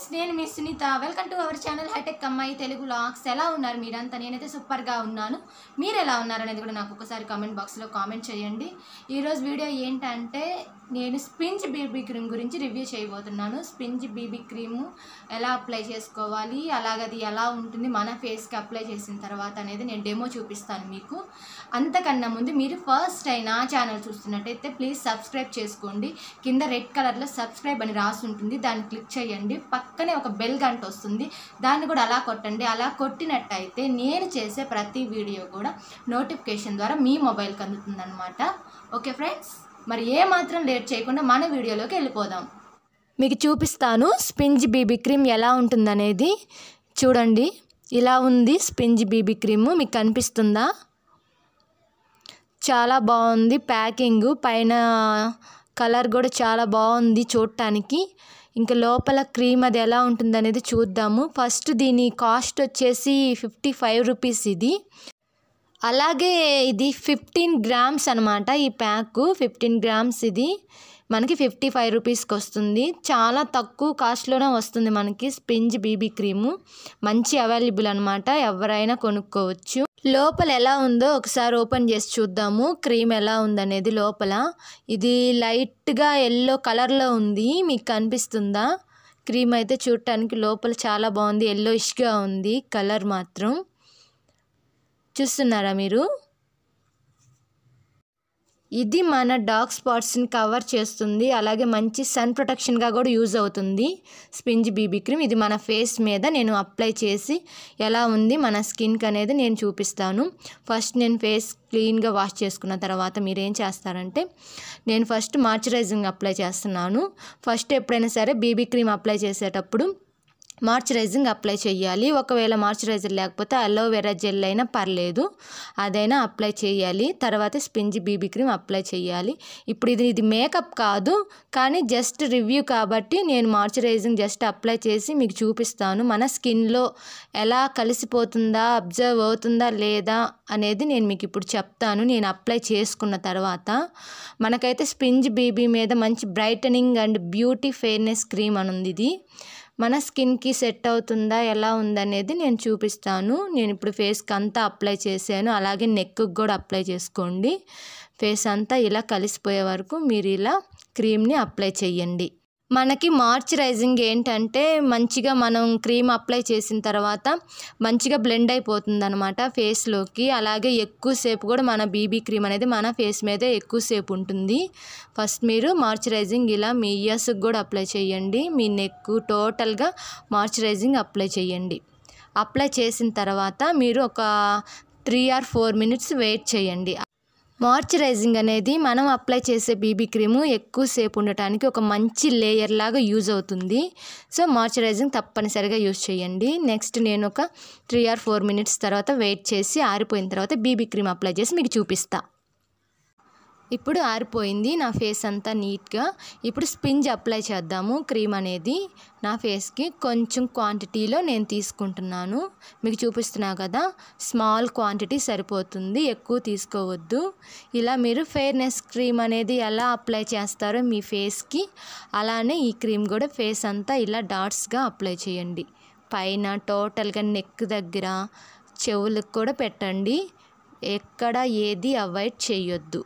నేను మీ Sunitha welcome to our channel hitech అమ్మాయి తెలుగు లాక్స్ ఎలా ఉన్నారు మీరంతా నేనైతే సూపర్గా ఉన్నాను మీరు ఎలా ఉన్నారు అనేది కూడా నాకు ఒకసారి కామెంట్ బాక్స్లో కామెంట్ చేయండి ఈరోజు వీడియో ఏంటంటే నేను స్పింజ్ బీబీ క్రీమ్ గురించి రివ్యూ చేయబోతున్నాను స్పింజ్ బీబీ క్రీము ఎలా అప్లై చేసుకోవాలి అలాగే అది ఎలా ఉంటుంది మన ఫేస్కి అప్లై చేసిన తర్వాత అనేది నేను డెమో చూపిస్తాను మీకు అంతకన్నా ముందు మీరు ఫస్ట్ టైం నా ఛానల్ చూస్తున్నట్టయితే ప్లీజ్ సబ్స్క్రైబ్ చేసుకోండి కింద రెడ్ కలర్లో సబ్స్క్రైబ్ అని రాసి ఉంటుంది దాన్ని క్లిక్ చేయండి పక్కనే ఒక బెల్ గంట వస్తుంది దాన్ని కూడా అలా కొట్టండి అలా కొట్టినట్టయితే నేను చేసే ప్రతి వీడియో కూడా నోటిఫికేషన్ ద్వారా మీ మొబైల్కి అందుతుందన్నమాట ఓకే ఫ్రెండ్స్ మరి ఏ మాత్రం లేట్ చేయకుండా మన వీడియోలోకి వెళ్ళిపోదాం మీకు చూపిస్తాను స్పింజ్ బీబీ క్రీమ్ ఎలా ఉంటుందనేది చూడండి ఇలా ఉంది స్పింజ్ బీబీ క్రీము మీకు కనిపిస్తుందా చాలా బాగుంది ప్యాకింగ్ పైన కలర్ కూడా చాలా బాగుంది చూడటానికి ఇంకా లోపల క్రీమ్ అది ఎలా ఉంటుంది అనేది చూద్దాము ఫస్ట్ దీని కాస్ట్ వచ్చేసి ఫిఫ్టీ ఫైవ్ రూపీస్ ఇది అలాగే ఇది ఫిఫ్టీన్ గ్రామ్స్ అనమాట ఈ ప్యాక్ ఫిఫ్టీన్ గ్రామ్స్ ఇది మనకి ఫిఫ్టీ ఫైవ్ రూపీస్కి వస్తుంది చాలా తక్కువ కాస్ట్లోనే వస్తుంది మనకి స్పింజ్ బీబీ క్రీము మంచి అవైలబుల్ అనమాట ఎవరైనా కొనుక్కోవచ్చు లోపల ఎలా ఉందో ఒకసారి ఓపెన్ చేసి చూద్దాము క్రీమ్ ఎలా ఉందనేది లోపల ఇది లైట్గా ఎల్లో కలర్లో ఉంది మీకు కనిపిస్తుందా క్రీమ్ అయితే చూడటానికి లోపల చాలా బాగుంది ఎల్లోయిష్గా ఉంది కలర్ మాత్రం చూస్తున్నారా మీరు ఇది మన డార్క్ స్పాట్స్ని కవర్ చేస్తుంది అలాగే మంచి సన్ ప్రొటెక్షన్గా కూడా యూజ్ అవుతుంది స్పింజ్ బీబీ క్రీమ్ ఇది మన ఫేస్ మీద నేను అప్లై చేసి ఎలా ఉంది మన స్కిన్కి అనేది నేను చూపిస్తాను ఫస్ట్ నేను ఫేస్ క్లీన్గా వాష్ చేసుకున్న తర్వాత మీరు ఏం చేస్తారంటే నేను ఫస్ట్ మాయిశ్చరైజింగ్ అప్లై చేస్తున్నాను ఫస్ట్ ఎప్పుడైనా సరే బీబీ క్రీమ్ అప్లై చేసేటప్పుడు మాయిశ్చరైజింగ్ అప్లై చేయాలి ఒకవేళ మాయిశ్చరైజర్ లేకపోతే అలోవెరా జెల్ అయినా పర్లేదు అదైనా అప్లై చేయాలి తర్వాత స్పింజ్ బీబీ క్రీమ్ అప్లై చేయాలి ఇప్పుడు ఇది ఇది మేకప్ కాదు కానీ జస్ట్ రివ్యూ కాబట్టి నేను మాయిశ్చరైజింగ్ జస్ట్ అప్లై చేసి మీకు చూపిస్తాను మన స్కిన్లో ఎలా కలిసిపోతుందా అబ్జర్వ్ అవుతుందా లేదా అనేది నేను మీకు ఇప్పుడు చెప్తాను నేను అప్లై చేసుకున్న తర్వాత మనకైతే స్పింజ్ బీబీ మీద మంచి brightening and beauty fairness cream అని ఉంది ఇది మన స్కిన్కి సెట్ అవుతుందా ఎలా ఉందనేది నేను చూపిస్తాను నేను ఇప్పుడు ఫేస్కి అంతా అప్లై చేశాను అలాగే నెక్కి కూడా అప్లై చేసుకోండి ఫేస్ అంతా ఇలా కలిసిపోయే వరకు మీరు ఇలా క్రీమ్ని అప్లై చేయండి మనకి మాయిశ్చరైజింగ్ ఏంటంటే మంచిగా మనం క్రీమ్ అప్లై చేసిన తర్వాత మంచిగా బ్లెండ్ అయిపోతుంది అనమాట ఫేస్లోకి అలాగే ఎక్కువసేపు కూడా మన బీబీ క్రీమ్ అనేది మన ఫేస్ మీద ఎక్కువసేపు ఉంటుంది ఫస్ట్ మీరు మాయిశ్చరైజింగ్ ఇలా మీ ఇయర్స్కి కూడా అప్లై చేయండి మీ నెక్ టోటల్గా మాయిశ్చరైజింగ్ అప్లై చేయండి అప్లై చేసిన తర్వాత మీరు ఒక three or four minutes wait చేయండి మాయిశ్చరైజింగ్ అనేది మనం అప్లై చేసే బీబీ క్రీము ఎక్కువసేపు ఉండటానికి ఒక మంచి లేయర్ లాగా యూజ్ అవుతుంది సో మాయిశ్చరైజింగ్ తప్పనిసరిగా యూజ్ చేయండి నెక్స్ట్ నేను ఒక త్రీ ఆర్ ఫోర్ మినిట్స్ తర్వాత వెయిట్ చేసి ఆరిపోయిన తర్వాత బీబీ క్రీమ్ అప్లై చేసి మీకు చూపిస్తా ఇప్పుడు ఆరిపోయింది నా ఫేస్ అంతా నీట్గా ఇప్పుడు స్పింజ్ అప్లై చేద్దాము క్రీమ్ అనేది నా ఫేస్కి కొంచెం క్వాంటిటీలో నేను తీసుకుంటున్నాను మీకు చూపిస్తున్నా కదా స్మాల్ క్వాంటిటీ సరిపోతుంది ఎక్కువ తీసుకోవద్దు ఇలా మీరు ఫెయిర్నెస్ క్రీమ్ అనేది ఎలా అప్లై చేస్తారో మీ ఫేస్కి అలానే ఈ క్రీమ్ కూడా ఫేస్ అంతా ఇలా డాట్స్గా అప్లై చేయండి పైన టోటల్గా నెక్ దగ్గర చెవులకు కూడా పెట్టండి ఎక్కడ ఏది అవాయిడ్ చేయొద్దు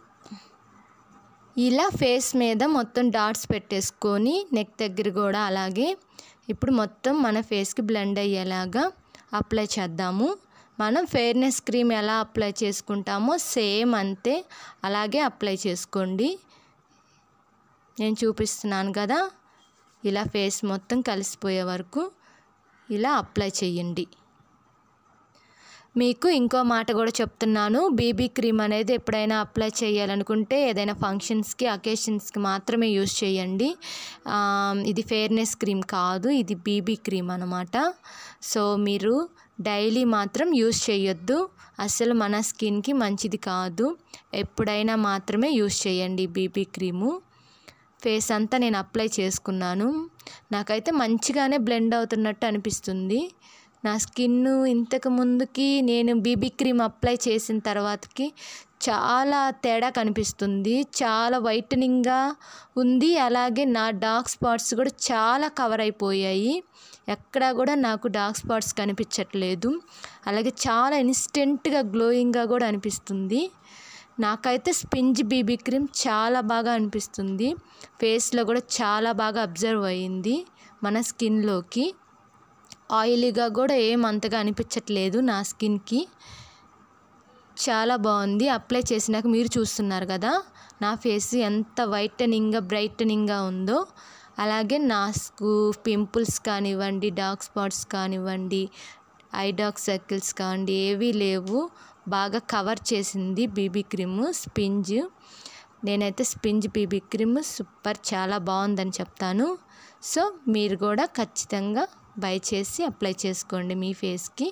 ఇలా ఫేస్ మీద మొత్తం డాట్స్ పెట్టేసుకొని నెక్ దగ్గర కూడా అలాగే ఇప్పుడు మొత్తం మన ఫేస్కి బ్లెండ్ అయ్యేలాగా అప్లై చేద్దాము మనం ఫెయిర్నెస్ క్రీమ్ ఎలా అప్లై చేసుకుంటామో సేమ్ అంతే అలాగే అప్లై చేసుకోండి నేను చూపిస్తున్నాను కదా ఇలా ఫేస్ మొత్తం కలిసిపోయే వరకు ఇలా అప్లై చేయండి మీకు ఇంకో మాట కూడా చెప్తున్నాను బీబీ క్రీమ్ అనేది ఎప్పుడైనా అప్లై చేయాలనుకుంటే ఏదైనా ఫంక్షన్స్కి అకేషన్స్కి మాత్రమే యూస్ చేయండి ఇది ఫెయిర్నెస్ క్రీమ్ కాదు ఇది బీబీ క్రీమ్ అనమాట సో మీరు డైలీ మాత్రం యూస్ చేయొద్దు అసలు మన స్కిన్కి మంచిది కాదు ఎప్పుడైనా మాత్రమే యూస్ చేయండి బీబీ క్రీము ఫేస్ అంతా నేను అప్లై చేసుకున్నాను నాకైతే మంచిగానే బ్లెండ్ అవుతున్నట్టు అనిపిస్తుంది నా స్కిన్ ఇంతకు ముందుకి నేను బీబీ క్రీమ్ అప్లై చేసిన తర్వాతకి చాలా తేడా కనిపిస్తుంది చాలా వైటనింగ్గా ఉంది అలాగే నా డార్క్ స్పాట్స్ కూడా చాలా కవర్ అయిపోయాయి ఎక్కడా కూడా నాకు డార్క్ స్పాట్స్ కనిపించట్లేదు అలాగే చాలా ఇన్స్టెంట్గా గ్లోయింగ్గా కూడా అనిపిస్తుంది నాకైతే స్పింజ్ బీబీ క్రీమ్ చాలా బాగా అనిపిస్తుంది ఫేస్లో కూడా చాలా బాగా అబ్జర్వ్ అయ్యింది మన స్కిన్లోకి ఆయిలీగా కూడా ఏం అంతగా అనిపించట్లేదు నా స్కిన్కి చాలా బాగుంది అప్లై చేసినాక మీరు చూస్తున్నారు కదా నా ఫేస్ ఎంత వైటనింగ్గా బ్రైటనింగ్గా ఉందో అలాగే నాకు పింపుల్స్ కానివ్వండి డార్క్ స్పాట్స్ కానివ్వండి ఐ డార్క్ సర్కిల్స్ కానివ్వండి ఏవీ లేవు బాగా కవర్ చేసింది బీబీ క్రీమ్ స్పింజ్ నేనైతే స్పింజ్ బీబీ క్రీమ్ సూపర్ చాలా బాగుందని చెప్తాను సో మీరు కూడా ఖచ్చితంగా బై చేసి అప్లై చేసుకోండి మీ ఫేస్కి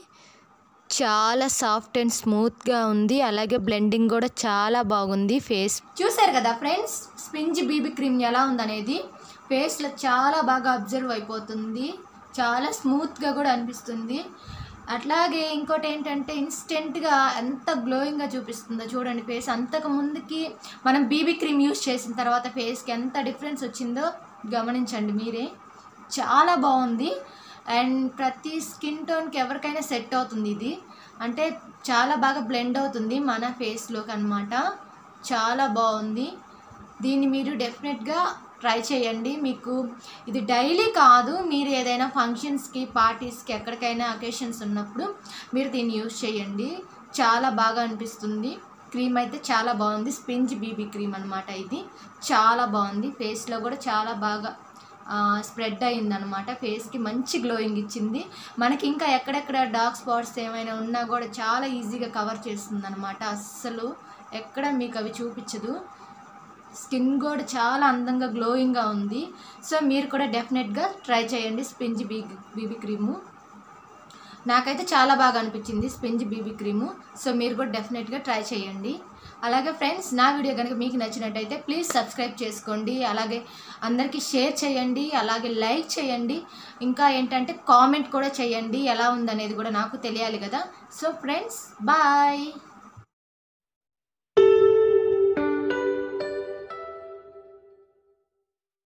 చాలా సాఫ్ట్ అండ్ స్మూత్గా ఉంది అలాగే బ్లెండింగ్ కూడా చాలా బాగుంది ఫేస్ చూసారు కదా ఫ్రెండ్స్ స్పింజ్ బీబీ క్రీమ్ ఎలా ఉందనేది ఫేస్లో చాలా బాగా అబ్జర్వ్ అయిపోతుంది చాలా స్మూత్గా కూడా అనిపిస్తుంది అట్లాగే ఇంకోటి ఏంటంటే ఇన్స్టెంట్గా ఎంత గ్లోయింగ్గా చూపిస్తుందో చూడండి ఫేస్ అంతకు ముందుకి మనం బీబీ క్రీమ్ యూస్ చేసిన తర్వాత ఫేస్కి ఎంత డిఫరెన్స్ వచ్చిందో గమనించండి మీరే చాలా బాగుంది అండ్ ప్రతి స్కిన్ టోన్కి ఎవరికైనా సెట్ అవుతుంది ఇది అంటే చాలా బాగా బ్లెండ్ అవుతుంది మన ఫేస్లోకి అనమాట చాలా బాగుంది దీన్ని మీరు డెఫినెట్గా ట్రై చేయండి మీకు ఇది డైలీ కాదు మీరు ఏదైనా ఫంక్షన్స్కి పార్టీస్కి ఎక్కడికైనా అకేషన్స్ ఉన్నప్పుడు మీరు దీన్ని యూస్ చేయండి చాలా బాగా అనిపిస్తుంది క్రీమ్ అయితే చాలా బాగుంది స్పింజ్ బీబీ క్రీమ్ అనమాట ఇది చాలా బాగుంది ఫేస్లో కూడా చాలా బాగా స్ప్రెడ్ అయిందనమాట ఫేస్కి మంచి గ్లోయింగ్ ఇచ్చింది మనకి ఇంకా ఎక్కడెక్కడ డార్క్ స్పాట్స్ ఏమైనా ఉన్నా కూడా చాలా ఈజీగా కవర్ చేస్తుంది అనమాట అస్సలు ఎక్కడ మీకు అవి చూపించదు స్కిన్ కూడా చాలా అందంగా గ్లోయింగ్గా ఉంది సో మీరు కూడా డెఫినెట్గా ట్రై చేయండి స్పింజ్ బీ బీబీ క్రీము నాకైతే చాలా బాగా అనిపించింది స్పింజ్ బీబీ క్రీము సో మీరు కూడా డెఫినెట్గా ట్రై చేయండి అలాగే ఫ్రెండ్స్ నా వీడియో కనుక మీకు నచ్చినట్టయితే ప్లీజ్ సబ్స్క్రైబ్ చేసుకోండి అలాగే అందరికీ షేర్ చేయండి అలాగే లైక్ చేయండి ఇంకా ఏంటంటే కామెంట్ కూడా చేయండి ఎలా ఉందనేది కూడా నాకు తెలియాలి కదా సో ఫ్రెండ్స్ బాయ్